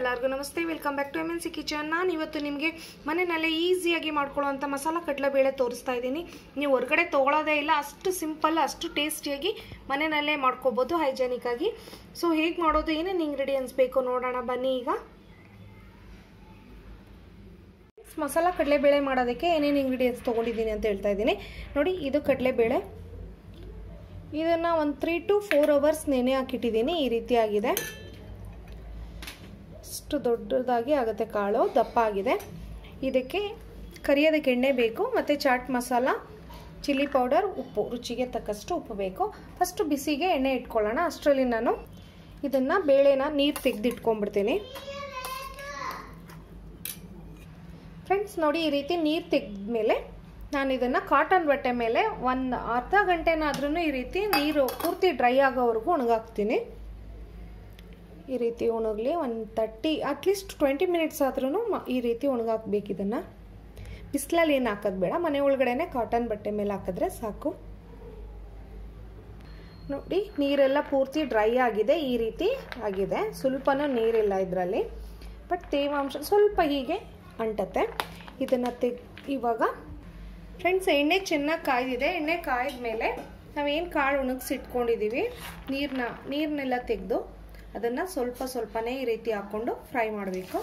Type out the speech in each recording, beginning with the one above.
ಎಲ್ಲರಿಗೂ ನಮಸ್ತೆ welcome back to M N C kitchen ನಾನು ಇವತ್ತು ನಿಮಗೆ ಮನೆಯಲ್ಲೇ ಈಸಿಯಾಗಿ ಮಾಡ್ಕೊಳ್ಳೋವಂಥ ಮಸಾಲ ಕಡಲೆಬೇಳೆ ತೋರಿಸ್ತಾ ಇದ್ದೀನಿ ನೀವು ಹೊರಗಡೆ ತೊಗೊಳೋದೇ ಇಲ್ಲ ಅಷ್ಟು ಸಿಂಪಲ್ ಅಷ್ಟು ಟೇಸ್ಟಿಯಾಗಿ ಮನೆಯಲ್ಲೇ ಮಾಡ್ಕೋಬೋದು ಹೈಜೆನಿಕ್ ಆಗಿ ಸೊ ಹೇಗೆ ಮಾಡೋದು ಏನೇನು ಇಂಗ್ರೀಡಿಯೆಂಟ್ಸ್ ಬೇಕು ನೋಡೋಣ ಬನ್ನಿ ಈಗ ಮಸಾಲ ಕಡಲೆಬೇಳೆ ಮಾಡೋದಕ್ಕೆ ಏನೇನು ಇಂಗ್ರೀಡಿಯೆಂಟ್ಸ್ ತೊಗೊಂಡಿದ್ದೀನಿ ಅಂತ ಹೇಳ್ತಾ ಇದ್ದೀನಿ ನೋಡಿ ಇದು ಕಡಲೆಬೇಳೆ ಇದನ್ನು ಒಂದು ತ್ರೀ ಟು ಫೋರ್ ಅವರ್ಸ್ ನೆನೆ ಹಾಕಿಟ್ಟಿದ್ದೀನಿ ಈ ರೀತಿ ಆಗಿದೆ ಅಷ್ಟು ದೊಡ್ಡದಾಗಿ ಆಗುತ್ತೆ ಕಾಳು ದಪ್ಪ ಆಗಿದೆ ಇದಕ್ಕೆ ಕರಿಯೋದಕ್ಕೆ ಎಣ್ಣೆ ಬೇಕು ಮತ್ತು ಚಾಟ್ ಮಸಾಲ ಚಿಲ್ಲಿ ಪೌಡರ್ ಉಪ್ಪು ರುಚಿಗೆ ತಕ್ಕಷ್ಟು ಉಪ್ಪು ಬೇಕು ಫಸ್ಟು ಬಿಸಿಗೆ ಎಣ್ಣೆ ಇಟ್ಕೊಳ್ಳೋಣ ಅಷ್ಟರಲ್ಲಿ ನಾನು ಇದನ್ನು ಬೇಳೆನ ನೀರು ತೆಗೆದಿಟ್ಕೊಂಡ್ಬಿಡ್ತೀನಿ ಫ್ರೆಂಡ್ಸ್ ನೋಡಿ ಈ ರೀತಿ ನೀರು ತೆಗೆದ್ಮೇಲೆ ನಾನು ಇದನ್ನು ಕಾಟನ್ ಬಟ್ಟೆ ಮೇಲೆ ಒಂದು ಅರ್ಧ ಗಂಟೆನಾದ್ರೂ ಈ ರೀತಿ ನೀರು ಪೂರ್ತಿ ಡ್ರೈ ಆಗೋವರೆಗೂ ಒಣಗಾಕ್ತೀನಿ ಈ ರೀತಿ ಒಣಗಲಿ ಒಂದು ತರ್ಟಿ ಅಟ್ಲೀಸ್ಟ್ ಟ್ವೆಂಟಿ ಮಿನಿಟ್ಸ್ ಆದ್ರೂ ಈ ರೀತಿ ಒಣಗಾಕ್ಬೇಕು ಇದನ್ನು ಬಿಸಿಲಲ್ಲಿ ಏನು ಹಾಕೋದು ಬೇಡ ಮನೆ ಒಳಗಡೆನೆ ಕಾಟನ್ ಬಟ್ಟೆ ಮೇಲೆ ಹಾಕಿದ್ರೆ ಸಾಕು ನೋಡಿ ನೀರೆಲ್ಲ ಪೂರ್ತಿ ಡ್ರೈ ಆಗಿದೆ ಈ ರೀತಿ ಆಗಿದೆ ಸ್ವಲ್ಪನೂ ನೀರಿಲ್ಲ ಇದರಲ್ಲಿ ಬಟ್ ತೇವಾಂಶ ಸ್ವಲ್ಪ ಹೀಗೆ ಅಂಟತ್ತೆ ಇದನ್ನು ತೆಗ್ ಇವಾಗ ಫ್ರೆಂಡ್ಸ್ ಎಣ್ಣೆ ಚೆನ್ನಾಗಿ ಕಾಯ್ದಿದೆ ಎಣ್ಣೆ ಕಾಯ್ದ ಮೇಲೆ ನಾವೇನು ಕಾಳು ಒಣಗಿಸಿಟ್ಕೊಂಡಿದ್ದೀವಿ ನೀರನ್ನ ನೀರನ್ನೆಲ್ಲ ತೆಗೆದು ಅದನ್ನು ಸ್ವಲ್ಪ ಸ್ವಲ್ಪನೇ ಈ ರೀತಿ ಹಾಕ್ಕೊಂಡು ಫ್ರೈ ಮಾಡಬೇಕು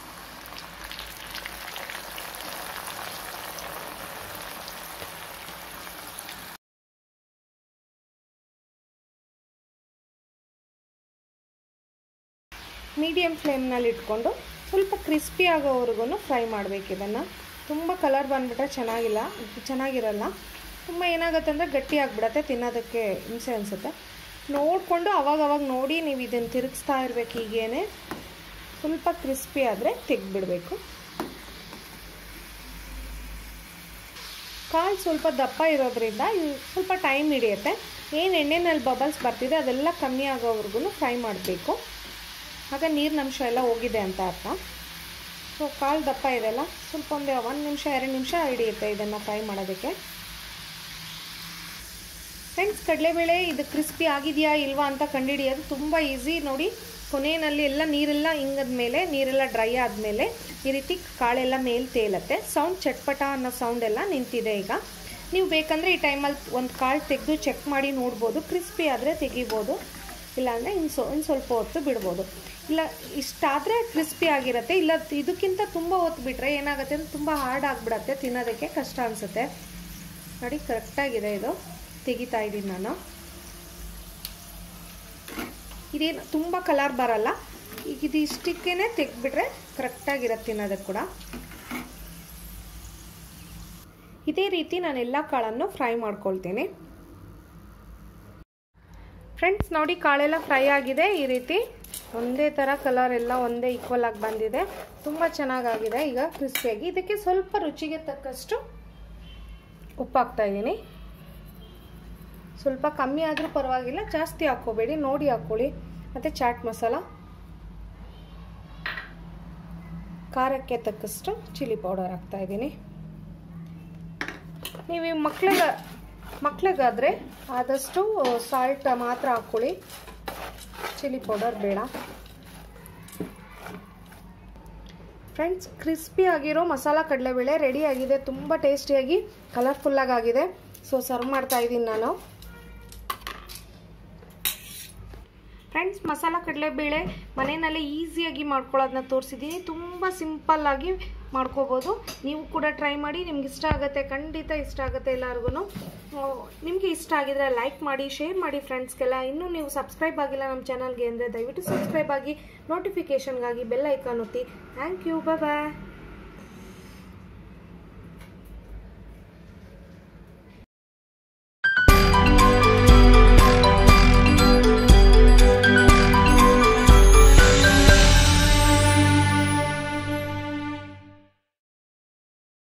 ಮೀಡಿಯಮ್ ಫ್ಲೇಮ್ನಲ್ಲಿ ಇಟ್ಕೊಂಡು ಸ್ವಲ್ಪ ಕ್ರಿಸ್ಪಿ ಆಗೋವರೆಗೂ ಫ್ರೈ ಮಾಡಬೇಕು ಇದನ್ನು ತುಂಬ ಕಲರ್ ಬಂದುಬಿಟ್ರೆ ಚೆನ್ನಾಗಿಲ್ಲ ಚೆನ್ನಾಗಿರಲ್ಲ ತುಂಬ ಏನಾಗುತ್ತೆ ಅಂದರೆ ಗಟ್ಟಿ ಆಗಿಬಿಡತ್ತೆ ತಿನ್ನೋದಕ್ಕೆ ಹಿಂಸೆ ಅನಿಸುತ್ತೆ ನೋಡಿಕೊಂಡು ಅವಾಗ ಅವಾಗ ನೋಡಿ ನೀವು ಇದನ್ನು ತಿರುಗಿಸ್ತಾ ಇರಬೇಕು ಹೀಗೇನೆ ಸ್ವಲ್ಪ ಕ್ರಿಸ್ಪಿ ಆದರೆ ತೆಗೆದ್ಬಿಡಬೇಕು ಕಾಳು ಸ್ವಲ್ಪ ದಪ್ಪ ಇರೋದ್ರಿಂದ ಸ್ವಲ್ಪ ಟೈಮ್ ಹಿಡಿಯುತ್ತೆ ಏನು ಎಣ್ಣೆನಲ್ಲಿ ಬಬಲ್ಸ್ ಬರ್ತಿದೆ ಅದೆಲ್ಲ ಕಮ್ಮಿ ಆಗೋವರೆಗೂ ಫ್ರೈ ಮಾಡಬೇಕು ಆಗ ನೀರಿನಂಶ ಎಲ್ಲ ಹೋಗಿದೆ ಅಂತ ಅರ್ಥ ಸೊ ಕಾಳು ದಪ್ಪ ಇದೆಲ್ಲ ಸ್ವಲ್ಪ ಒಂದು ಒಂದು ನಿಮಿಷ ಎರಡು ನಿಮಿಷ ಹಿಡಿಯುತ್ತೆ ಇದನ್ನು ಫ್ರೈ ಮಾಡೋದಕ್ಕೆ ಫ್ರೆಂಡ್ಸ್ ಕಡಲೆಬೇಳೆ ಇದು ಕ್ರಿಸ್ಪಿ ಆಗಿದೆಯಾ ಇಲ್ವಾ ಅಂತ ಕಂಡುಹಿಡಿಯೋದು ತುಂಬ ಈಸಿ ನೋಡಿ ಕೊನೆಯಲ್ಲಿ ಎಲ್ಲ ನೀರೆಲ್ಲ ಹಿಂಗದ ಮೇಲೆ ನೀರೆಲ್ಲ ಡ್ರೈ ಆದಮೇಲೆ ಈ ರೀತಿ ಕಾಳೆಲ್ಲ ಮೇಲೆ ತೇಲತ್ತೆ ಸೌಂಡ್ ಚಟ್ಪಟ ಅನ್ನೋ ಸೌಂಡ್ ಎಲ್ಲ ನಿಂತಿದೆ ಈಗ ನೀವು ಬೇಕಂದರೆ ಈ ಟೈಮಲ್ಲಿ ಒಂದು ಕಾಳು ತೆಗೆದು ಚೆಕ್ ಮಾಡಿ ನೋಡ್ಬೋದು ಕ್ರಿಸ್ಪಿ ಆದರೆ ತೆಗಿಬೋದು ಇಲ್ಲಾಂದರೆ ಇನ್ನು ಸೊ ಇನ್ನು ಸ್ವಲ್ಪ ಹೊತ್ತು ಬಿಡ್ಬೋದು ಇಲ್ಲ ಇಷ್ಟಾದರೆ ಕ್ರಿಸ್ಪಿ ಆಗಿರುತ್ತೆ ಇಲ್ಲ ಇದಕ್ಕಿಂತ ತುಂಬ ಹೊತ್ತು ಬಿಟ್ಟರೆ ಏನಾಗುತ್ತೆ ಅಂದರೆ ತುಂಬ ಹಾರ್ಡ್ ಆಗಿಬಿಡತ್ತೆ ತಿನ್ನೋದಕ್ಕೆ ಕಷ್ಟ ಅನಿಸುತ್ತೆ ನೋಡಿ ಕರೆಕ್ಟಾಗಿದೆ ಇದು ತೆಗಿತಾ ಇದ್ದೀನಿ ನಾನು ಇದೇನು ತುಂಬ ಕಲರ್ ಬರಲ್ಲ ಈಗ ಇದು ಇಷ್ಟಕ್ಕೇ ತೆಗೆದ್ಬಿಟ್ರೆ ಕರೆಕ್ಟಾಗಿರುತ್ತೆ ತಿನ್ನೋದಕ್ಕೆ ಕೂಡ ಇದೇ ರೀತಿ ನಾನು ಎಲ್ಲ ಕಾಳನ್ನು ಫ್ರೈ ಮಾಡ್ಕೊಳ್ತೀನಿ ಫ್ರೆಂಡ್ಸ್ ನೋಡಿ ಕಾಳೆಲ್ಲ ಫ್ರೈ ಆಗಿದೆ ಈ ರೀತಿ ಒಂದೇ ಥರ ಕಲರ್ ಎಲ್ಲ ಒಂದೇ ಈಕ್ವಲ್ ಆಗಿ ಬಂದಿದೆ ತುಂಬ ಚೆನ್ನಾಗಾಗಿದೆ ಈಗ ಕ್ರಿಸ್ಪಿಯಾಗಿ ಇದಕ್ಕೆ ಸ್ವಲ್ಪ ರುಚಿಗೆ ತಕ್ಕಷ್ಟು ಉಪ್ಪು ಹಾಕ್ತಾ ಇದ್ದೀನಿ ಸ್ವಲ್ಪ ಕಮ್ಮಿ ಆದರೂ ಪರವಾಗಿಲ್ಲ ಜಾಸ್ತಿ ಹಾಕ್ಕೋಬೇಡಿ ನೋಡಿ ಹಾಕ್ಕೊಳ್ಳಿ ಮತ್ತು ಚಾಟ್ ಮಸಾಲ ಖಾರಕ್ಕೆ ತಕ್ಕಷ್ಟು ಚಿಲ್ಲಿ ಪೌಡರ್ ಹಾಕ್ತಾ ಇದ್ದೀನಿ ನೀವು ಮಕ್ಳಿಗೆ ಮಕ್ಳಿಗಾದರೆ ಆದಷ್ಟು ಸಾಲ್ಟ್ ಮಾತ್ರ ಹಾಕ್ಕೊಳ್ಳಿ ಚಿಲ್ಲಿ ಪೌಡರ್ ಬೇಡ ಫ್ರೆಂಡ್ಸ್ ಕ್ರಿಸ್ಪಿ ಆಗಿರೋ ಮಸಾಲ ಕಡಲೆಬೇಳೆ ರೆಡಿ ಆಗಿದೆ ತುಂಬ ಟೇಸ್ಟಿಯಾಗಿ ಕಲರ್ಫುಲ್ಲಾಗಿ ಆಗಿದೆ ಸೊ ಸರ್ವ್ ಮಾಡ್ತಾ ಇದ್ದೀನಿ ನಾನು ಫ್ರೆಂಡ್ಸ್ ಮಸಾಲ ಕಡಲೆಬೇಳೆ ಮನೆಯಲ್ಲೇ ಈಸಿಯಾಗಿ ಮಾಡ್ಕೊಳ್ಳೋದನ್ನ ತೋರಿಸಿದ್ದೀನಿ ತುಂಬ ಸಿಂಪಲ್ಲಾಗಿ ಮಾಡ್ಕೋಬೋದು ನೀವು ಕೂಡ ಟ್ರೈ ಮಾಡಿ ನಿಮ್ಗೆ ಇಷ್ಟ ಆಗುತ್ತೆ ಖಂಡಿತ ಇಷ್ಟ ಆಗುತ್ತೆ ಎಲ್ಲರಿಗೂ ನಿಮಗೆ ಇಷ್ಟ ಆಗಿದ್ರೆ ಲೈಕ್ ಮಾಡಿ ಶೇರ್ ಮಾಡಿ ಫ್ರೆಂಡ್ಸ್ಗೆಲ್ಲ ಇನ್ನೂ ನೀವು ಸಬ್ಸ್ಕ್ರೈಬ್ ಆಗಿಲ್ಲ ನಮ್ಮ ಚಾನಲ್ಗೆ ಅಂದರೆ ದಯವಿಟ್ಟು ಸಬ್ಸ್ಕ್ರೈಬ್ ಆಗಿ ನೋಟಿಫಿಕೇಷನ್ಗಾಗಿ ಬೆಲ್ ಐಕಾನ್ ಒತ್ತಿ ಥ್ಯಾಂಕ್ ಯು ಬಾಯ್